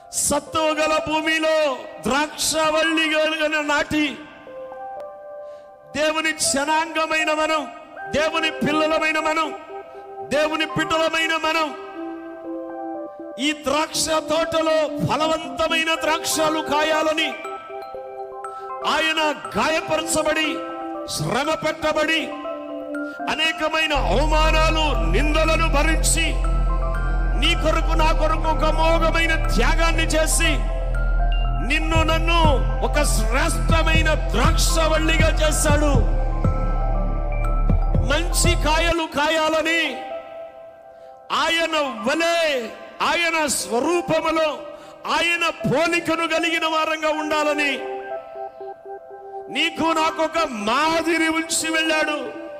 సత్తువ గల భూమిలో ద్రాక్షవల్లి గల నాటి దేవుని జనాంగమైన మనం దేవుని పిల్లలమైన మనం దేవుని బిడ్డలమైన మనం ఈ ద్రాక్ష తోటలో ఫలవంతమైన ద్రాక్షలు కాయాలని ఆయన గాయపరచబడి శ్రమ పెట్టబడి అనేకమైన అవమానాలు నిందలను భరించి నీ కొరకు నా కొరకు ఒక అమోఘమైన త్యాగాన్ని చేసి నిన్ను నన్ను ఒక శ్రేష్టమైన ద్రాక్షవల్లిగా చేశాడు మంచి కాయలు కాయాలని ఆయన వలే ఆయన స్వరూపములో ఆయన పోలికను కలిగిన వారంగా ఉండాలని నీకు నాకు ఒక మాదిరి ఉంచి వెళ్ళాడు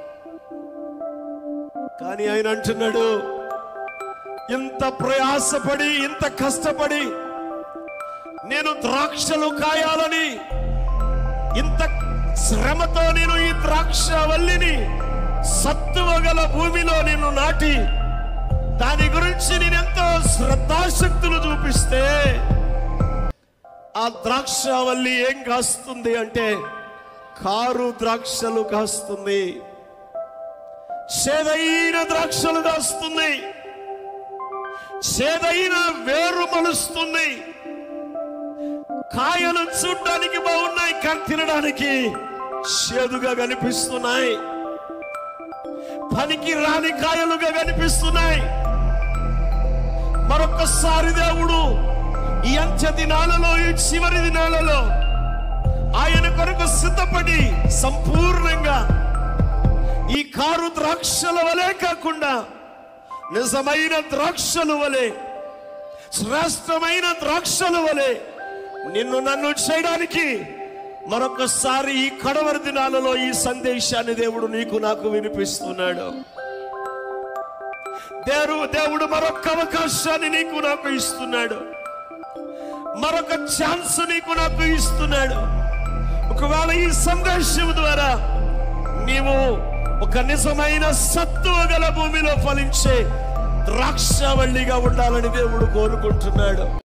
కానీ ఆయన అంటున్నాడు ఇంత ప్రయాసపడి ఇంత కష్టపడి నేను ద్రాక్షలు కాయాలని ఇంత శ్రమతో నేను ఈ ద్రాక్ష వల్లిని సత్తువ గల భూమిలో నేను నాటి దాని గురించి నేను ఎంతో శ్రద్ధాశక్తులు చూపిస్తే ఆ ద్రాక్షవల్లి ఏం కాస్తుంది అంటే కారు ద్రాక్షలు కాస్తుంది చేదైన ద్రాక్షలు కాస్తుంది చేదైన వేరు మలుస్తుంది కాయలు చూడడానికి బాగున్నాయి కానీ తినడానికి చేదుగా కనిపిస్తున్నాయి పనికి రాని కాయలుగా కనిపిస్తున్నాయి మరొకసారి దేవుడు ఈ అంత్య దినాలలో ఈ చివరి దినాలలో ఆయన కొరకు సిద్ధపడి సంపూర్ణంగా ఈ కారు ద్రాక్షల వలె కాకుండా నిజమైన ద్రాక్షల వలె శ్రేష్టమైన ద్రాక్షల వలె నిన్ను నన్ను చేయడానికి మరొకసారి ఈ కడవరి దినాలలో ఈ సందేశాన్ని దేవుడు నీకు నాకు వినిపిస్తున్నాడు దేవుడు దేవుడు మరొక అవకాశాన్ని నీకు నాకు ఇస్తున్నాడు మరొక ఛాన్స్ నీకు నాకు ఇస్తున్నాడు ఒకవేళ ఈ సందేశం ద్వారా నీవు ఒక నిజమైన సత్తువ గల భూమిలో ఫలించే ద్రాక్షవల్లిగా ఉండాలని దేవుడు కోరుకుంటున్నాడు